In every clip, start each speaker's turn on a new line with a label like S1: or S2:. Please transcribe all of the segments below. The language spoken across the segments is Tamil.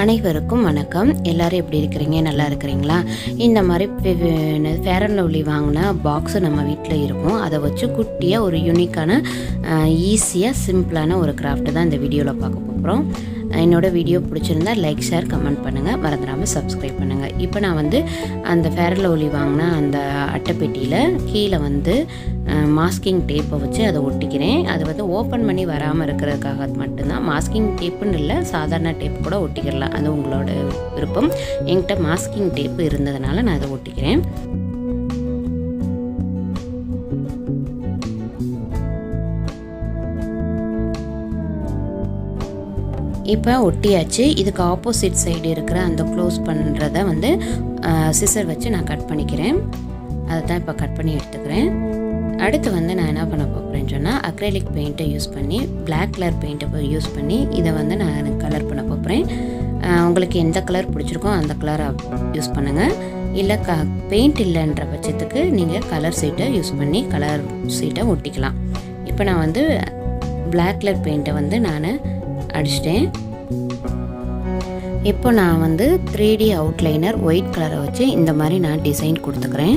S1: அனைவருக்கும் வணக்கம் எல்லாரும் எப்படி இருக்கிறீங்க நல்லா இருக்கிறீங்களா இந்த மாதிரி ஃபேர் அண்ட் லவ்லி வாங்கின பாக்ஸு நம்ம வீட்டில் இருக்கும் அதை வச்சு குட்டியாக ஒரு யூனிக்கான ஈஸியாக சிம்பிளான ஒரு கிராஃப்ட் தான் இந்த வீடியோவில் பார்க்க போகிறோம் என்னோட வீடியோ பிடிச்சிருந்தா லைக் ஷேர் கமெண்ட் பண்ணுங்கள் மறந்துடாமல் சப்ஸ்கிரைப் பண்ணுங்கள் இப்போ நான் வந்து அந்த ஃபேர் அண்ட் லவ்லி வாங்கின அந்த அட்டைப்பெட்டியில் கீழே வந்து மாஸ்கிங் டேப்பை வச்சு அதை ஒட்டிக்கிறேன் அது வந்து ஓப்பன் பண்ணி வராமல் இருக்கிறதுக்காக மட்டும்தான் மாஸ்கிங் டேப்புன்னு இல்லை சாதாரண டேப் கூட ஒட்டிக்கிடலாம் அது உங்களோட விருப்பம் என்கிட்ட மாஸ்கிங் டேப்பு இருந்ததுனால நான் அதை ஒட்டிக்கிறேன் இப்போ ஒட்டியாச்சு இதுக்கு ஆப்போசிட் சைடு இருக்கிற அந்த க்ளோஸ் பண்ணுறத வந்து சிசர் வச்சு நான் கட் பண்ணிக்கிறேன் அதை தான் இப்போ கட் பண்ணி எடுத்துக்கிறேன் அடுத்து வந்து நான் என்ன பண்ண போகிறேன்னு சொன்னால் அக்ரேலிக் பெயிண்ட்டை யூஸ் பண்ணி பிளாக் கலர் பெயிண்ட்டை யூஸ் பண்ணி இதை வந்து நான் கலர் பண்ண போகிறேன் உங்களுக்கு எந்த கலர் பிடிச்சிருக்கோ அந்த கலரை யூஸ் பண்ணுங்கள் இல்லை க பெயிண்ட் இல்லைன்ற பட்சத்துக்கு நீங்கள் கலர் சீட்டை யூஸ் பண்ணி கலர் சீட்டை ஒட்டிக்கலாம் இப்போ நான் வந்து பிளாக் கலர் பெயிண்ட்டை வந்து நான் அடிச்சிட்டேன் இப்போ நான் வந்து த்ரீ டி அவுட்லைனர் ஒயிட் கலரை வச்சு இந்த மாதிரி நான் டிசைன் கொடுத்துக்கிறேன்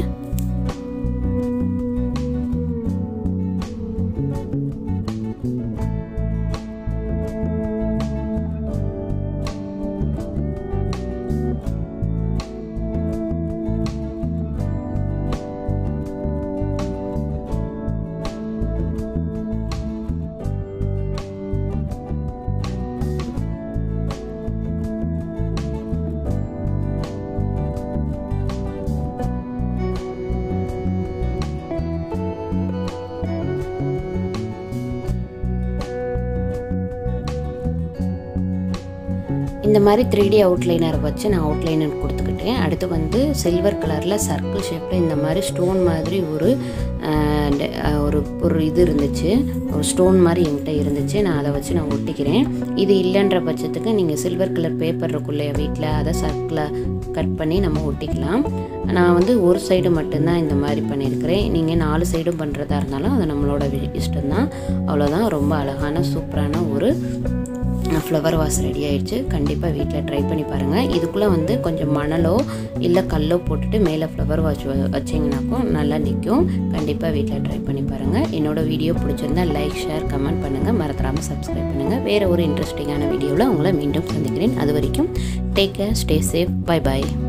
S1: இந்த மாதிரி த்ரீ டி அவுட்லைனர் வச்சு நான் அவுட்லைனர் கொடுத்துக்கிட்டேன் அடுத்து வந்து சில்வர் கலரில் சர்க்கிள் ஷேப்பில் இந்த மாதிரி ஸ்டோன் மாதிரி ஒரு ஒரு ஒரு இது இருந்துச்சு ஒரு ஸ்டோன் மாதிரி என்கிட்ட இருந்துச்சு நான் அதை வச்சு நான் ஒட்டிக்கிறேன் இது இல்லைன்ற பட்சத்துக்கு நீங்கள் சில்வர் கலர் பேப்பர் இருக்குல்லையா வீட்டில் அதை சர்க்கிளை கட் பண்ணி நம்ம ஒட்டிக்கலாம் நான் வந்து ஒரு சைடு மட்டும்தான் இந்த மாதிரி பண்ணியிருக்கிறேன் நீங்கள் நாலு சைடும் பண்ணுறதா இருந்தாலும் அது நம்மளோட இஷ்டம்தான் அவ்வளோதான் ரொம்ப அழகான சூப்பரான ஒரு ஃப்ளவர் வாஸ் ரெடி ஆயிடுச்சு கண்டிப்பாக வீட்டில் ட்ரை பண்ணி பாருங்கள் இதுக்குள்ளே வந்து கொஞ்சம் மணலோ இல்லை கல்லோ போட்டுட்டு மேலே ஃப்ளவர் வாஷ் வச்சிங்கனாக்கும் நல்லா நிற்கும் கண்டிப்பாக வீட்டில் ட்ரை பண்ணி பாருங்கள் என்னோடய வீடியோ பிடிச்சிருந்தா லைக் ஷேர் கமெண்ட் பண்ணுங்கள் மறந்துடாமல் சப்ஸ்கிரைப் பண்ணுங்கள் வேறு ஒரு இன்ட்ரெஸ்டிங்கான வீடியோவில் உங்களை மீண்டும் சந்திக்கிறேன் அது வரைக்கும் take care stay safe bye பாய்